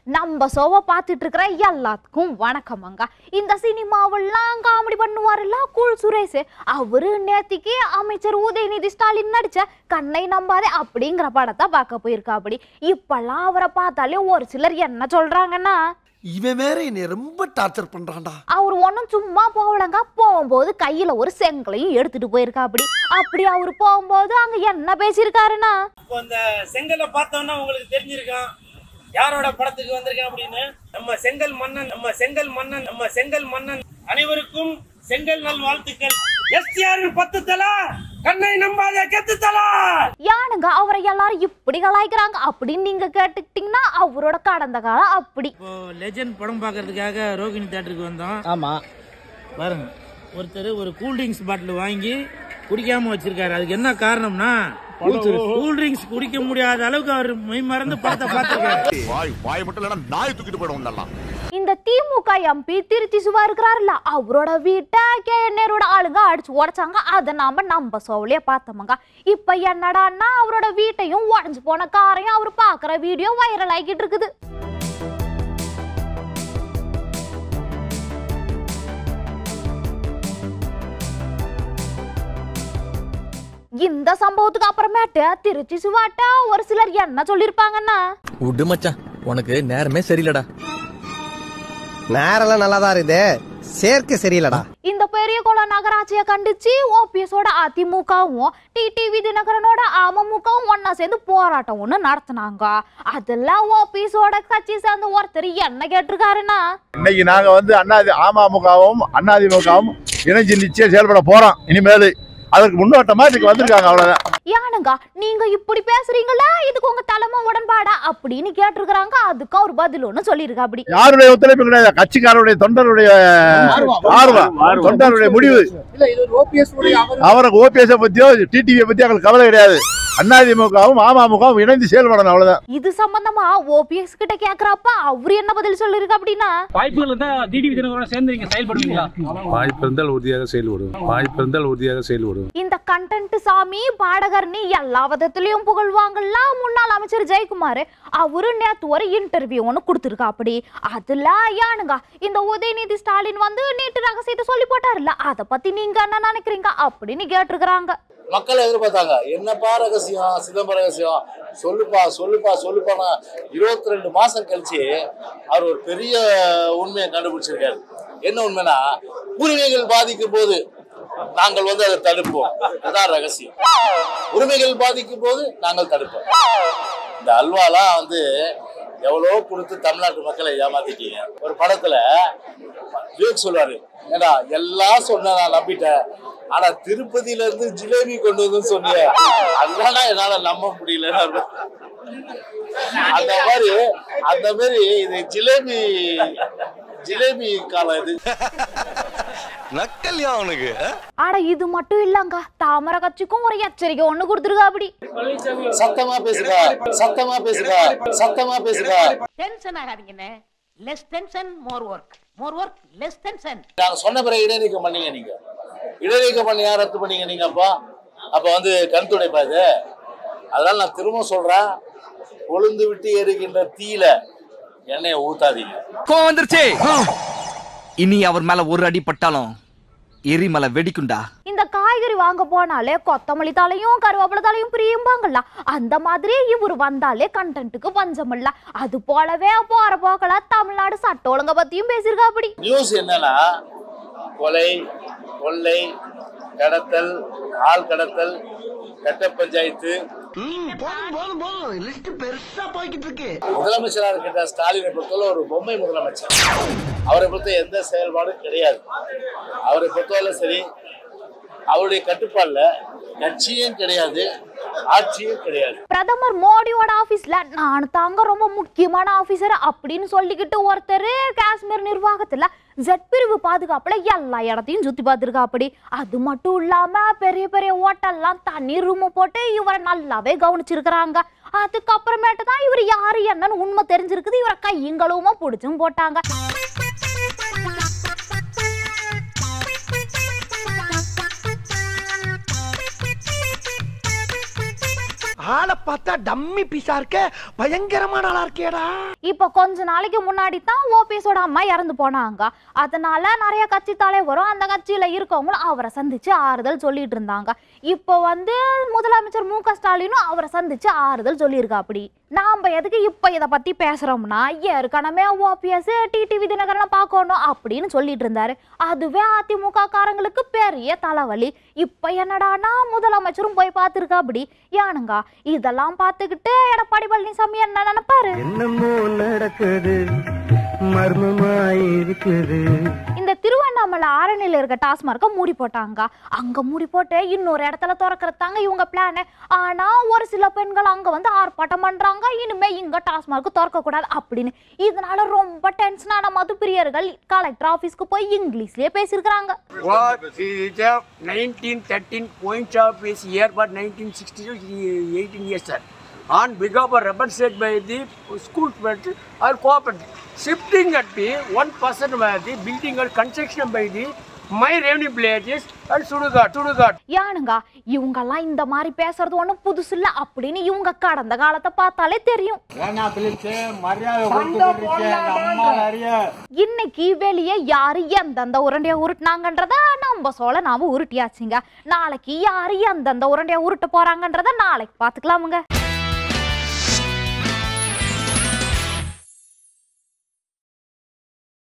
நம்ம சோவை பார்த்துட்டு இருக்கிற எல்லாத்துக்கும் வணக்கமங்க இந்த சினிமாவெல்லாம் காமெடி பண்ணுவாருல்ல கூல் சுரேஷ் அவரு நேத்திக்கு அமைச்சர் உதயநிதி ஸ்டாலின் நடிச்ச கண்ணை நம்பாதே அப்படிங்கிற படத்தை பார்க்க போயிருக்கா அப்படி இப்பெல்லாம் அவரை பார்த்தாலே ஒரு சிலர் என்ன சொல்றாங்கன்னா இவன் வேற என்னை ரொம்ப டார்ச்சர் பண்றான்டா அவர் ஒன்றும் சும்மா போகலங்க போகும்போது கையில ஒரு செங்கலையும் எடுத்துட்டு போயிருக்கா அப்படி அப்படி அவர் போகும்போது அங்க என்ன பேசியிருக்காருன்னா இப்போ இந்த செங்கலை பார்த்தோன்னா உங்களுக்கு தெரிஞ்சிருக்கும் யாரோட படத்துக்கு வந்திருக்கேன் அப்படின்னு நம்ம செங்கல் மன்னன் நம்ம செங்கல் மன்னன் நம்ம செங்கல் மன்னன் அனைவருக்கும் செங்கல் நல் வாழ்த்துக்கள் எஸ்டிஆரின் பத்து தலா கண்ணை நம்பாத கெத்து தலா யானுங்க அவரை எல்லாரும் இப்படி கலாய்க்கிறாங்க அப்படின்னு நீங்க கேட்டுக்கிட்டீங்கன்னா அவரோட கடந்த காலம் அப்படி இப்போ லெஜண்ட் படம் பார்க்கறதுக்காக ரோகிணி தேட்டருக்கு வந்தோம் ஆமா பாருங்க ஒருத்தர் ஒரு கூல் ட்ரிங்க்ஸ் பாட்டில் வாங்கி குடிக்காம வச்சிருக்காரு அதுக்கு என்ன காரணம்னா கூல் ட்ரிங்க்ஸ் குடிக்க முடியாத அளவுக்கு அவர் மெய் மறந்து படத்தை பார்த்திருக்காரு வாய் வாய் மட்டும் இல்லைன்னா நாய் தூக்கிட்டு போயிடும் நல்லா இந்த திமுக எம்பி திருச்சி சுவா இருக்கிறாருல்ல அவரோட வீட்டை கே நேரோட ஆளுங்க அடிச்சு உடைச்சாங்க அதை நாம நம்ம சோவிலே பார்த்தோமுங்க இப்ப என்னடான்னா அவரோட வீட்டையும் உடஞ்சு போன காரையும் அவர் பார்க்குற வீடியோ வைரல் ஆகிட்டு இருக்குது இந்த சம்பவத்துக்கு அப்புறமேட்டு திருச்சி சுவாட்ட ஒரு சிலர் என்ன சொல்லியிருப்பாங்கன்னா விடு மச்சான் உனக்கு நேரமே சரியில்லடா நேரெல்லாம் நல்லா தான் இருக்குது சேர்க்கை சரியில்லடா இந்த பெரிய குளம் நகராட்சியை கண்டிச்சு ஓபிஎஸோட அதிமுகவும் டிடிவி தினகரனோட அமமுகவும் ஒன்னா சேர்ந்து போராட்டம் ஒண்ணு நடத்துனாங்க அதுல ஓபிஎஸோட கட்சி சேர்ந்த ஒருத்தர் என்ன கேட்டிருக்காருன்னா இன்னைக்கு நாங்க வந்து அண்ணாதி அமமுகவும் அண்ணாதிமுகவும் இணைஞ்சு நிச்சயம் செயல்பட போறோம் இனிமேல் அதற்கு முன்னோட்டமா இதுக்கு வந்திருக்காங்க அவ்வளவுதான் யானுங்க நீங்க இப்படி பேசுறீங்களா இதுக்கு உங்க தலைமை உடன்பாடா அப்படின்னு கேட்டிருக்காங்க அதுக்கு அவர் பதில் ஒண்ணு சொல்லியிருக்கா அப்படி யாருடைய ஒத்துழைப்பு கிடையாது கட்சிக்காரருடைய தொண்டருடைய ஆர்வம் தொண்டருடைய முடிவு அவருக்கு ஓபிஎஸ் பத்தியோ டிடிவியை பத்தி அவங்களுக்கு கவலை கிடையாது அண்ணாதிமுகவும் அமமுகவும் இணைந்து செயல்படணும் அவ்வளவுதான் இது சம்பந்தமா ஓபிஎஸ் கிட்ட கேக்குறப்ப அவரு என்ன பதில் சொல்லிருக்கா அப்படின்னா வாய்ப்புகள் இருந்தா டிடிவி தினகரோட சேர்ந்து நீங்க செயல்படுவீங்களா வாய்ப்பு இருந்தால் உறுதியாக செயல்படுவோம் வாய்ப்பு இருந்தால் உறுதியாக செயல்படுவோம் இந்த கண்டென்ட் சாமி பாடகர்னி எல்லா விதத்துலயும் புகழ்வாங்கல்ல முன்னாள் அமைச்சர் ஜெயக்குமார் அவரு நேத்து ஒரு இன்டர்வியூ ஒன்று கொடுத்துருக்கா அப்படி அதுல யானுங்க இந்த உதயநிதி ஸ்டாலின் வந்து நீட்டு ரகசியத்தை சொல்லி போட்டாருல்ல அதை பத்தி நீங்க என்ன நினைக்கிறீங்க அப்படின்னு கேட்டிருக்கிறாங்க மக்கள் எதிர்பார்த்தாங்க என்னப்பா ரகசியம் சிதம்பர ரகசியம் சொல்லுப்பா சொல்லுப்பா சொல்லுப்பானா இருபத்தி ரெண்டு மாசம் கழிச்சு அவர் ஒரு பெரிய உண்மையை கண்டுபிடிச்சிருக்காரு என்ன உண்மைனா உரிமைகள் பாதிக்கும் போது நாங்கள் வந்து அதை தடுப்போம் அதான் ரகசியம் உரிமைகள் பாதிக்கும் போது நாங்கள் தடுப்போம் இந்த அல்வாலாம் வந்து எவ்வளோ கொடுத்து தமிழ்நாட்டு மக்களை ஏமாத்திட்டீங்க ஒரு படத்துல விவேக் சொல்லுவாரு ஏடா எல்லாம் சொன்ன நான் நம்பிட்டேன் ஆனா திருப்பதியில இருந்து ஜிலேபி கொண்டு வந்து சொன்னீங்க அதுதான் என்னால நம்ப முடியல அந்த மாதிரி அந்த மாதிரி இது ஜிலேபி ஜிலேபி காலம் இது நக்கல்யா அவனுக்கு ஆனா இது மட்டும் இல்லங்க தாமரை கட்சிக்கும் ஒரு எச்சரிக்கை ஒண்ணு கொடுத்துருக்கா அப்படி சத்தமா பேசுங்க சத்தமா பேசுங்க சத்தமா பேசுங்க டென்ஷன் ஆகாதீங்கண்ணே less tension more work more work less tension நாங்க சொன்ன பிறகு இடைநீக்கம் பண்ணீங்க நீங்க இடைநீக்கம் பண்ணி யார் ரத்து பண்ணீங்க நீங்க அப்போ அப்ப வந்து கண் துடைப்பா இது அதனால நான் திரும்ப சொல்றேன் கொழுந்து விட்டு எரிகின்ற தீயில எண்ணெயை ஊத்தாதீங்க கோவம் வந்துருச்சு இனி அவர் மேல ஒரு அடி பட்டாலும் எரிமலை வெடிக்குண்டா இந்த காய்கறி வாங்க போனாலே கொத்தமல்லி தலையும் கருவேப்பிலை தலையும் பிரியும்பாங்கல்ல அந்த மாதிரி இவர் வந்தாலே கண்டென்ட்டுக்கு பஞ்சமில்ல அது போலவே போற போக்கல தமிழ்நாடு சட்ட ஒழுங்க பத்தியும் பேசியிருக்கா அப்படி நியூஸ் என்னன்னா கொலை கொள்ளை கடத்தல் ஆள் கடத்தல் கட்ட பஞ்சாயத்து முதலமைச்சரா இருக்கின்ற ஸ்டாலினை பொறுத்தவரை ஒரு பொம்மை முதலமைச்சர் அவரை பொறுத்த எந்த செயல்பாடும் கிடையாது அவரை பொறுத்தவரை சரி அவருடைய கட்டுப்பாடுல கட்சியும் கிடையாது ஆட்சியும் கிடையாது பிரதமர் மோடியோட ஆபீஸ்ல நான் தாங்க ரொம்ப முக்கியமான ஆபீசர் அப்படின்னு சொல்லிக்கிட்டு ஒருத்தர் காஷ்மீர் நிர்வாகத்துல ஜெட் பிரிவு பாதுகாப்புல எல்லா இடத்தையும் சுத்தி பார்த்திருக்கா அப்படி அது மட்டும் இல்லாம பெரிய பெரிய ஹோட்டல்லாம் தனி ரூம் போட்டு இவரை நல்லாவே கவனிச்சிருக்கிறாங்க அதுக்கப்புறமேட்டு தான் இவர் யாரு என்னன்னு உண்மை தெரிஞ்சிருக்குது இவரை கையுங்களுமா பிடிச்சும் போட்டாங்க ஆளை பார்த்தா டம்மி பீஸா இருக்க பயங்கரமான ஆளா இருக்கேடா இப்போ கொஞ்ச நாளைக்கு முன்னாடி தான் ஓபிஎஸோட அம்மா இறந்து போனாங்க அதனால நிறைய கட்சி தலைவரும் அந்த கட்சியில இருக்கவங்களும் அவரை சந்திச்சு ஆறுதல் சொல்லிட்டு இருந்தாங்க இப்போ வந்து முதலமைச்சர் மு க ஸ்டாலினும் அவரை சந்திச்சு ஆறுதல் சொல்லியிருக்கா அப்படி நாம எதுக்கு இப்போ இதை பத்தி பேசுறோம்னா ஏற்கனவே ஓபிஎஸ் டிடிவி தினகரன் பார்க்கணும் அப்படின்னு சொல்லிட்டு இருந்தாரு அதுவே அதிமுக காரங்களுக்கு பெரிய தலைவலி இப்போ என்னடானா முதலமைச்சரும் போய் பார்த்துருக்கா அப்படி ஏனுங்க இதெல்லாம் பார்த்துக்கிட்டு எடப்பாடி பழனிசாமி என்ன நினைப்பாரு என்னமோ நடக்குது மர்மமாய் இருக்குது இந்த திருவண்ணாமலை ஆரணியில் இருக்க டாஸ்மார்க்கை மூடி போட்டாங்க அங்க மூடி போட்டு இன்னொரு இடத்துல திறக்கிறதாங்க இவங்க பிளான் ஆனா ஒரு சில பெண்கள் அங்க வந்து ஆர்ப்பாட்டம் பண்றாங்க இனிமே இங்க டாஸ்மார்க் திறக்க கூடாது அப்படின்னு இதனால ரொம்ப டென்ஷனான மது பிரியர்கள் கலெக்டர் ஆபீஸ்க்கு போய் இங்கிலீஷ்லயே பேசியிருக்கிறாங்க What is the 1913 point of is year but 1962 18 years sir. On behalf of represented by the school parents or cooperative. Shifting at the one person by the building or construction by the my revenue villages and Sudugat. Sudugat. யானுங்க இவங்கெல்லாம் இந்த மாதிரி பேசுறது ஒன்றும் புதுசு இல்லை அப்படின்னு இவங்க கடந்த காலத்தை பார்த்தாலே தெரியும் இன்னைக்கு வெளியே யாரு எந்தெந்த உருண்டையை உருட்டுனாங்கன்றத நம்ம சோழ நாம உருட்டியாச்சுங்க நாளைக்கு யாரு எந்தெந்த உருண்டையை உருட்ட போறாங்கன்றத நாளைக்கு பார்த்துக்கலாமுங்க